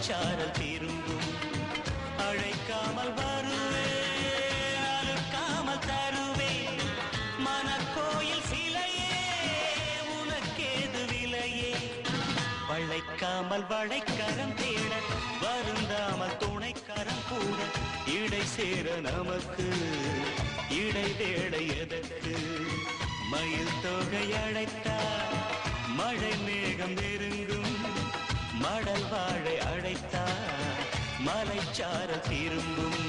மலைச்சாரல் திரும்பும் அழைக்காமல் வருவே அழுக்காமல் தருவே மனக்கோயில் சிலையே உனக்கேது விலையே வளைக்காமல் வளைக்கரம் தேட வருந்தாமல் துணைக்கரம் கூட இடை சேர நமக்கு இடை தேட எதற்கு மயில் தொகை அழைத்தார் மழை மேகம் நெருங்கும் மடல் வாழை அழைத்தார் மலைச்சார திரும்பும்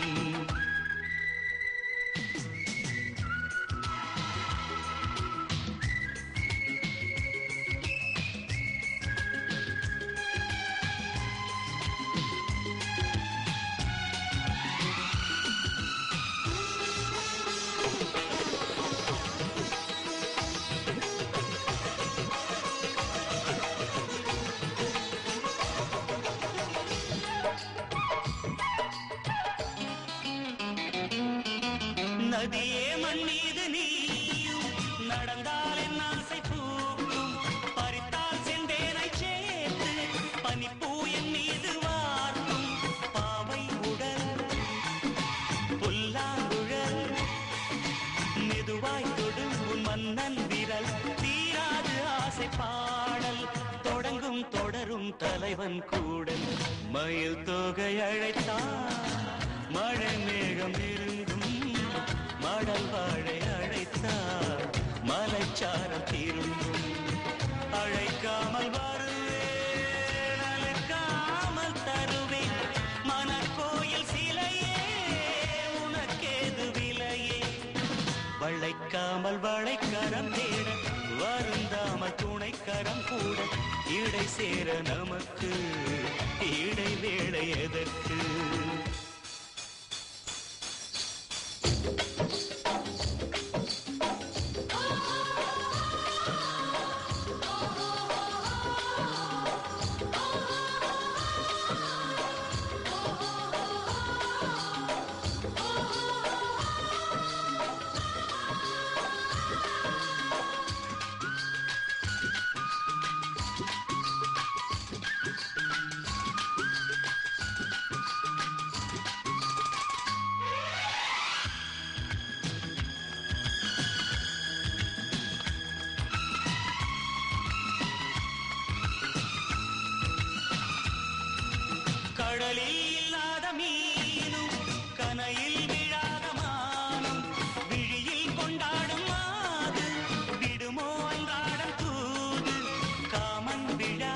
நதியே மண் மீது நீயும் நடந்தால் என் ஆசை பூக்கும் பறித்தால் செந்தேனை சேர்த்து பனிப்பூ என் மீது வார்க்கும் பாவை உடல் புல்லாங்குழல் மெதுவாய் தொடும் உன் மன்னன் விரல் தீராது ஆசை பாடல் தொடங்கும் தொடரும் தலைவன் கூடல் மயில் தொகை அழைத்தான் மழை மேகம் நெருங்கும் மடல் வாழை அழைத்தார் மலைச்சாரம் திரும்பும் அழைக்காமல் வருவேன் அழைக்காமல் தருவேன் மனக்கோயில் சிலையே உனக்கேது விலையே வளைக்காமல் வளைக்கரம் தேட வருந்தாமல் துணைக்கரம் கூட இடை சேர நமக்கு இடை வேளை எதற்கு கடலில் இல்லாத மீனும் கனையில் விழாத மானும் விழியில் கொண்டாடும் மாது விடுமோ அன்றாடம் தூது காமன் விழா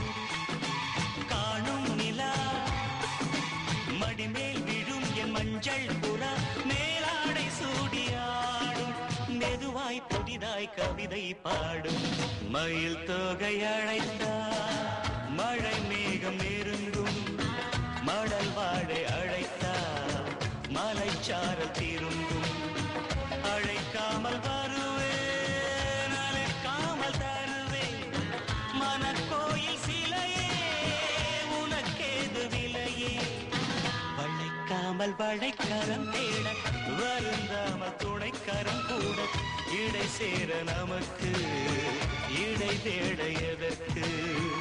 காணும் நிலா மடிமேல் விழும் என் மஞ்சள் புறா மேலாடை சூடியாடும் மெதுவாய் புதிதாய் கவிதை பாடும் மயில் தொகை அழைத்தார் மழை மேகம் நெருங்கும் மடல் வாழை அழைத்தார் மலைச்சாரல் திரும்பும் அழைக்காமல் வருவேன் அழைக்காமல் தருவேன் மனக்கோயில் சிலையே உனக்கேது விலையே வளைக்காமல் வளைக்கரம் தேட வருந்தாமல் துணைக்கரம் கூட இடை சேர நமக்கு இடை தேட எதற்கு